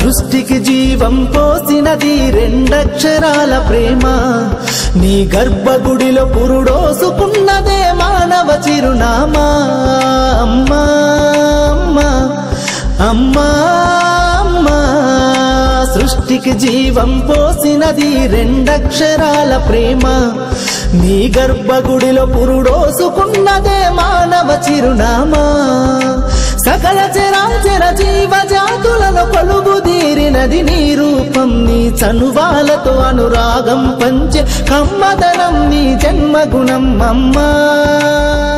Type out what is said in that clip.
సృష్టికి జీవం పోసినది రెండక్షరాల ప్రేమ నీ గర్భగుడిలో పురుడోసుకున్నదే మానవ చిరునామా అమ్మా అమ్మా అమ్మా అమ్మా సృష్టికి జీవం పోసినది రెండక్షరాల ప్రేమ నీ గర్భగుడిలో పురుడోసుకున్నదే మానవ చిరునామా సకల చరాచర జీవ జాతులలో కొలువు తీరినది నీ రూపం నీ చనువాలతో అనురాగం పంచే కమ్మదనం నీ జన్మగుణం అమ్మా